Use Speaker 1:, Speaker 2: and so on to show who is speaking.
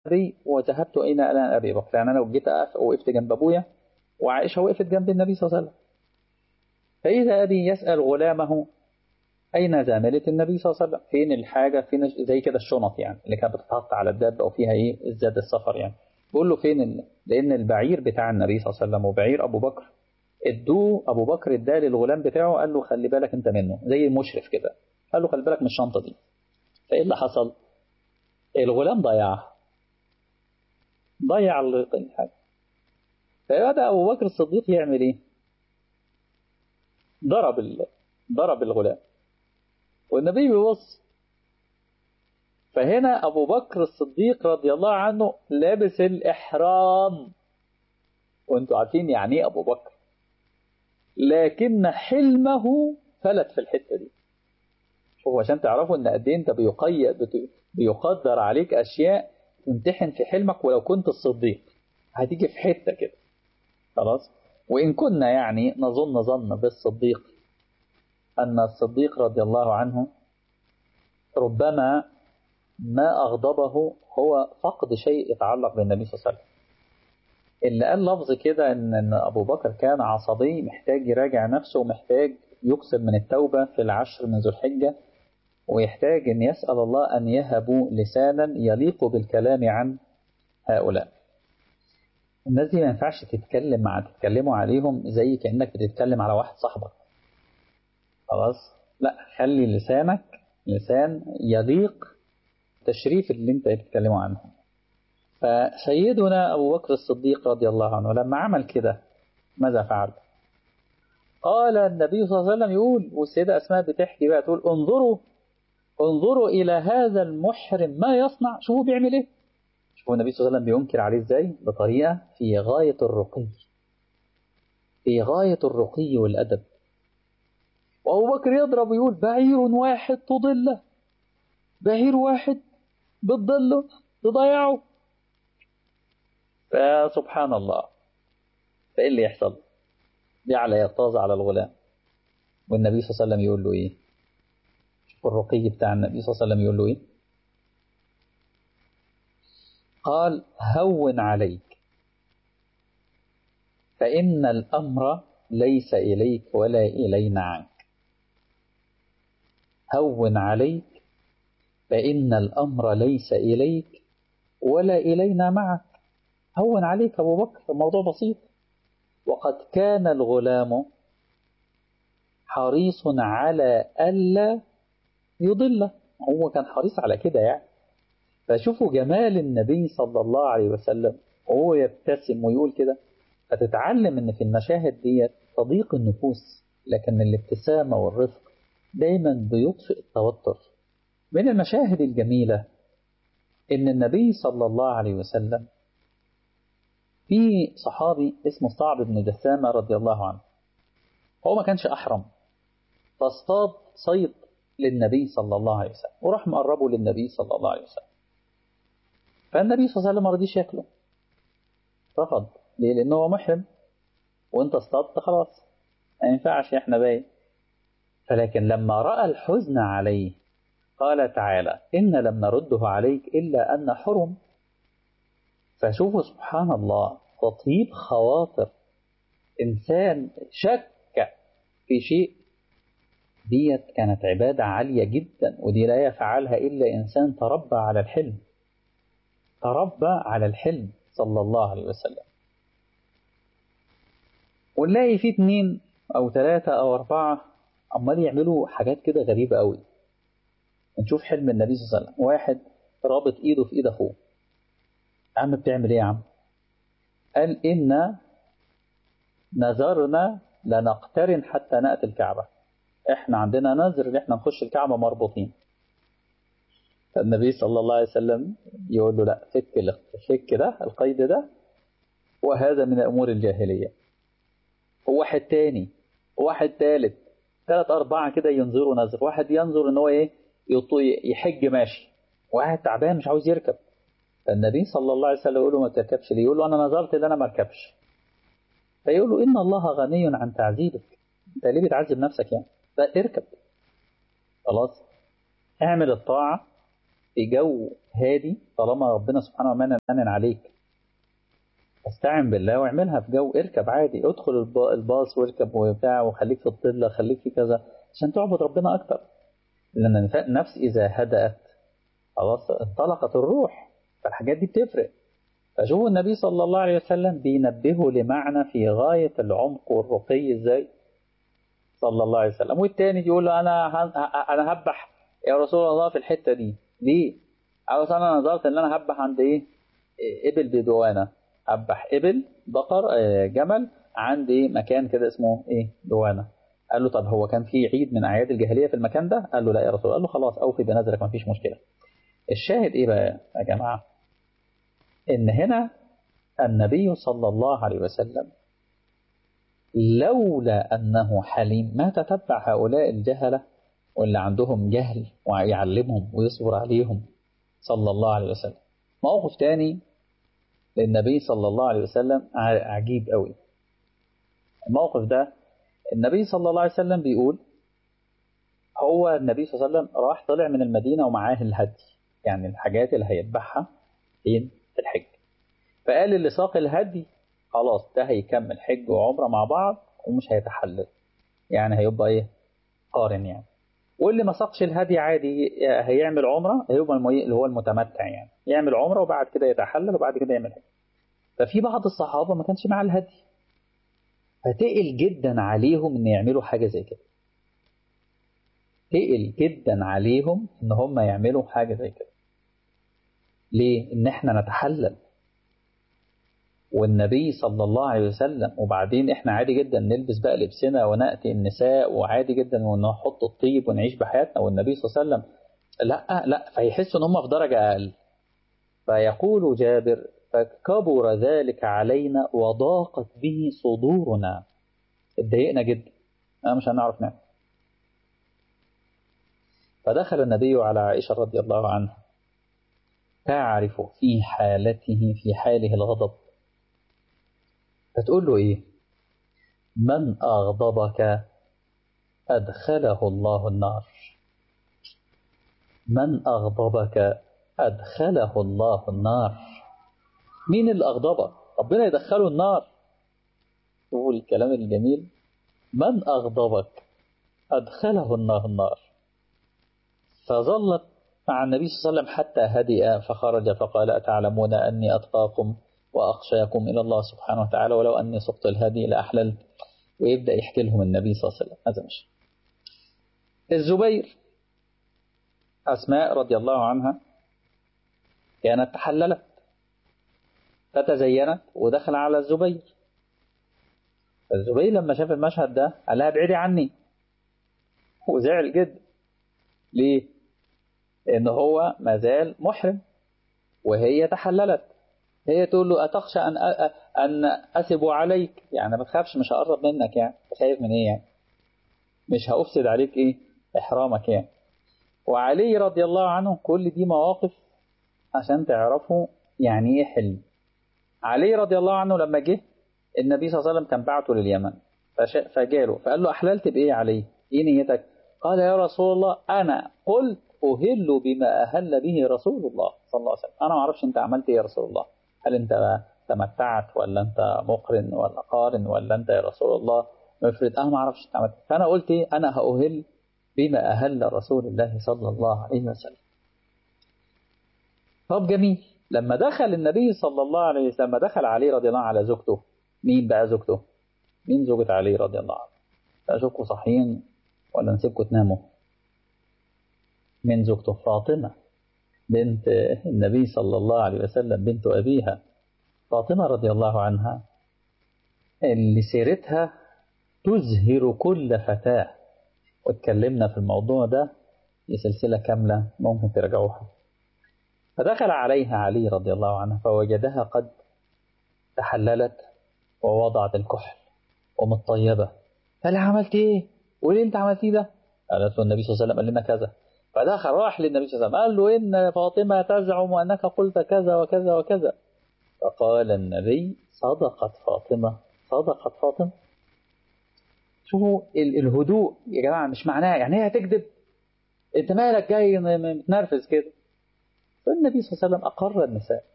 Speaker 1: النبي وذهبت أين أنا أبي بكر يعني أنا لو جيت أقف وقفت جنب أبويا وعائشة وقفت جنب النبي صلى الله عليه وسلم فإذا أبي يسأل غلامه أين زاملة النبي صلى الله عليه وسلم فين الحاجة فين زي كده الشنط يعني اللي كانت بتتحط على الدابة وفيها إيه الزاد السفر يعني بقول له فين ال... لأن البعير بتاع النبي صلى الله عليه وسلم وبعير أبو بكر ادوه أبو بكر اداه للغلام بتاعه قال له خلي بالك أنت منه زي المشرف كده قال له خلي بالك من الشنطة دي فإيه اللي حصل؟ الغلام ضيعها ضيع الحاجة فبدأ أبو بكر الصديق يعمل إيه؟ ضرب ال... ضرب الغلام والنبي بيبص فهنا أبو بكر الصديق رضي الله عنه لابس الإحرام وانتوا عارفين يعني ايه أبو بكر لكن حلمه فلت في الحتة دي هو عشان تعرفوا ان قد ايه انت بيقيد بيقدر عليك اشياء تمتحن في حلمك ولو كنت الصديق هتيجي في حتة كده خلاص وإن كنا يعني نظن ظن بالصديق أن الصديق رضي الله عنه ربما ما أغضبه هو فقد شيء يتعلق بالنبي صلى الله عليه وسلم اللي قال لفظ كده إن, إن أبو بكر كان عصبي محتاج يراجع نفسه ومحتاج يقسم من التوبة في العشر من ذو الحجة ويحتاج أن يسأل الله أن يهبوا لسانا يليق بالكلام عن هؤلاء الناس دي ما ينفعش تتكلم مع تتكلموا عليهم زي كأنك بتتكلم على واحد صاحبك خلاص لا خلي لسانك لسان يليق تشريف اللي انت بتتكلموا عنه فسيدنا أبو بكر الصديق رضي الله عنه لما عمل كده ماذا فعل قال النبي صلى الله عليه وسلم يقول والسيدة أسماء بتحكي بقى تقول انظروا انظروا إلى هذا المحرم ما يصنع شوفوا بيعمل ايه شوفوا النبي صلى الله عليه وسلم بينكر عليه ازاي بطريقة في غاية الرقي في غاية الرقي والأدب وأبو بكر يضرب ويقول بعير واحد تضله بعير واحد بتضله تضيعه فسبحان الله فإيه اللي يحصل جعل يغتاظ على الغلام والنبي صلى الله عليه وسلم يقول له إيه شوف الرقي بتاع النبي صلى الله عليه وسلم يقول له إيه قال هون عليك فإن الأمر ليس إليك ولا إلينا عنك هون عليك فإن الأمر ليس إليك ولا إلينا معك هون عليك أبو بكر الموضوع بسيط وقد كان الغلام حريص على ألا يضله هو كان حريص على كده يعني فشوفوا جمال النبي صلى الله عليه وسلم وهو يبتسم ويقول كده فتتعلم ان في المشاهد دي تضيق النفوس لكن الابتسامة والرفق دايما بيطفئ التوتر من المشاهد الجميلة ان النبي صلى الله عليه وسلم في صحابي اسمه صعب بن جثامة رضي الله عنه هو ما كانش أحرم فاصطاد صيد للنبي صلى الله عليه وسلم وراح مقربه للنبي صلى الله عليه وسلم فالنبي صلى الله عليه وسلم ما رضيش ياكله رفض ليه لأنه هو محرم وانت اصطادت خلاص ما ينفعش احنا باين فلكن لما رأى الحزن عليه قال تعالى إن لم نرده عليك إلا أن حرم فشوفوا سبحان الله تطيب خواطر إنسان شك في شيء ديت كانت عبادة عالية جدا ودي لا يفعلها إلا إنسان تربى على الحلم تربى على الحلم صلى الله عليه وسلم ونلاقي في اتنين أو ثلاثة أو أربعة عمال يعملوا حاجات كده غريبة قوي نشوف حلم النبي صلى الله عليه وسلم واحد رابط إيده في إيد أخوه يا عم بتعمل إيه يا عم قال إن نذرنا لنقترن حتى نأتي الكعبة إحنا عندنا نذر إن إحنا نخش الكعبة مربوطين فالنبي صلى الله عليه وسلم يقول له لا فك فك ده القيد ده وهذا من أمور الجاهلية وواحد تاني وواحد تالت ثلاث أربعة كده ينظروا نذر واحد ينظر إن هو إيه يحج ماشي واحد تعبان مش عاوز يركب فالنبي صلى الله عليه وسلم يقول له ما تركبش ليه يقول له أنا نظرت إن أنا ما اركبش فيقول له إن الله غني عن تعذيبك أنت ليه بتعذب نفسك يعني فاركب خلاص اعمل الطاعة في جو هادي طالما ربنا سبحانه وتعالى منن عليك استعن بالله واعملها في جو اركب عادي ادخل الباص واركب وبتاع وخليك في الضله خليك في كذا عشان تعبد ربنا اكتر لان النفس اذا هدأت خلاص انطلقت الروح فالحاجات دي بتفرق فشوفوا النبي صلى الله عليه وسلم بينبهه لمعنى في غاية العمق والرقي ازاي صلى الله عليه وسلم والتاني يقول له انا انا هبح يا رسول الله في الحتة دي ليه؟ قال انا نظرت ان انا هبح عند ايه؟ ابل بدوانة هبح ابل بقر جمل عند ايه مكان كده اسمه ايه دوانة قال له طب هو كان في عيد من اعياد الجاهليه في المكان ده قال له لا يا رسول قال له خلاص اوفي بنذرك ما فيش مشكله الشاهد ايه بقى يا جماعه ان هنا النبي صلى الله عليه وسلم لولا انه حليم ما تتبع هؤلاء الجهله واللي عندهم جهل ويعلمهم ويصبر عليهم صلى الله عليه وسلم موقف تاني للنبي صلى الله عليه وسلم عجيب قوي الموقف ده النبي صلى الله عليه وسلم بيقول هو النبي صلى الله عليه وسلم راح طلع من المدينة ومعاه الهدي يعني الحاجات اللي هيذبحها فين في الحج فقال اللي ساق الهدي خلاص ده هيكمل حج وعمرة مع بعض ومش هيتحلل يعني هيبقى ايه قارن يعني واللي ما ساقش الهدي عادي هيعمل عمرة هيبقى اللي هو المتمتع يعني يعمل عمرة وبعد كده يتحلل وبعد كده يعمل حج ففي بعض الصحابة ما كانش معاه الهدي فتقل جدا عليهم ان يعملوا حاجة زي كده تقل جدا عليهم ان هم يعملوا حاجة زي كده ليه ان احنا نتحلل والنبي صلى الله عليه وسلم وبعدين احنا عادي جدا نلبس بقى لبسنا ونأتي النساء وعادي جدا ونحط الطيب ونعيش بحياتنا والنبي صلى الله عليه وسلم لا لا فيحسوا ان هم في درجة اقل فيقول جابر فكبر ذلك علينا وضاقت به صدورنا اتضايقنا جدا أنا مش هنعرف نعمل فدخل النبي على عائشة رضي الله عنها تعرف في حالته في حاله الغضب فتقول له إيه من أغضبك أدخله الله النار من أغضبك أدخله الله النار مين اللي أغضبك ربنا يدخله النار شوفوا الكلام الجميل من أغضبك أدخله الله النار فظلت مع النبي صلى الله عليه وسلم حتى هدئ فخرج فقال أتعلمون أني أتقاكم وأخشاكم إلى الله سبحانه وتعالى ولو أني سقط الهدي لأحلل ويبدأ يحكي لهم النبي صلى الله عليه وسلم هذا مش الزبير أسماء رضي الله عنها كانت تحللت فتزينت ودخل على الزبير الزبير لما شاف المشهد ده قال لها ابعدي عني وزعل جدا ليه؟ لأن هو ما زال محرم وهي تحللت هي تقول له أتخشى أن أن أسب عليك يعني ما تخافش مش هقرب منك يعني خايف من إيه يعني مش هأفسد عليك إيه إحرامك يعني وعلي رضي الله عنه كل دي مواقف عشان تعرفوا يعني إيه حلم علي رضي الله عنه لما جه النبي صلى الله عليه وسلم كان بعته لليمن فجاله فقال له أحللت بإيه عليه إيه نيتك قال يا رسول الله أنا قلت أهل بما أهل به رسول الله صلى الله عليه وسلم أنا ما أعرفش أنت عملت إيه يا رسول الله هل أنت تمتعت ولا أنت مقرن ولا قارن ولا أنت يا رسول الله مفرد أنا ما أعرفش أنت عملت فأنا قلت إيه أنا هأهل بما أهل رسول الله صلى الله عليه وسلم طب جميل لما دخل النبي صلى الله عليه وسلم لما دخل علي رضي الله على زوجته مين بقى زوجته مين زوجة علي رضي الله عنه أشوفكم صحيين ولا نسيبكم تناموا من زوجته فاطمة بنت النبي صلى الله عليه وسلم بنت أبيها فاطمة رضي الله عنها اللي سيرتها تزهر كل فتاة واتكلمنا في الموضوع ده في سلسلة كاملة ممكن ترجعوها فدخل عليها علي رضي الله عنه فوجدها قد تحللت ووضعت الكحل ومتطيبة قال عملت ايه؟ وليه انت عملتيه ده؟ قالت له النبي صلى الله عليه وسلم قال لنا كذا فدخل راح للنبي صلى الله عليه وسلم قال له إن فاطمة تزعم أنك قلت كذا وكذا وكذا فقال النبي صدقت فاطمة صدقت فاطمة شوفوا الهدوء يا جماعة مش معناه يعني هي هتكذب انت مالك جاي متنرفز كده فالنبي صلى الله عليه وسلم أقر النساء